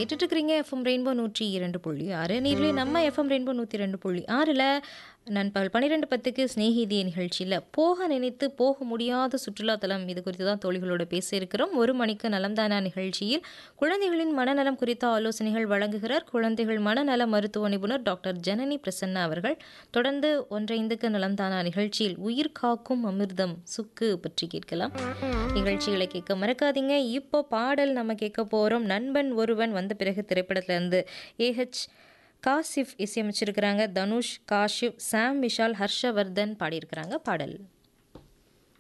கேட்டுட்டு இருக்கிறீங்க FM rainbow நூற்றி இரண்டு புள்ளி ஆறு நீர்களே நம்ம எஃப்எம் ரெயின்போ நூற்றி ரெண்டு புள்ளி ஆறில் நண்பகல் பன்னிரெண்டு பத்துக்கு ஸ்நேகிதிய நிகழ்ச்சியில் போக நினைத்து போக முடியாத சுற்றுலாத்தலம் இது குறித்து தான் தோழிகளோட பேச இருக்கிறோம் ஒரு மணிக்கு நலம்தானா நிகழ்ச்சியில் குழந்தைகளின் மனநலம் குறித்த ஆலோசனைகள் வழங்குகிறார் குழந்தைகள் மனநல மருத்துவ நிபுணர் டாக்டர் ஜனனி பிரசன்னா அவர்கள் தொடர்ந்து ஒன்றைந்துக்கு நலம்தானா நிகழ்ச்சியில் உயிர் காக்கும் அமிர்தம் சுக்கு பற்றி கேட்கலாம் நிகழ்ச்சிகளை கேட்க மறக்காதீங்க இப்போ பாடல் நம்ம கேட்க போகிறோம் நண்பன் ஒருவன் வந்த பிறகு திரைப்படத்திலேருந்து ஏஹெச் காசிஃப் இசையமைச்சிருக்கிறாங்க தனுஷ் காஷிப் சாம் விஷால் ஹர்ஷவர்தன் பாடியிருக்கிறாங்க பாடல்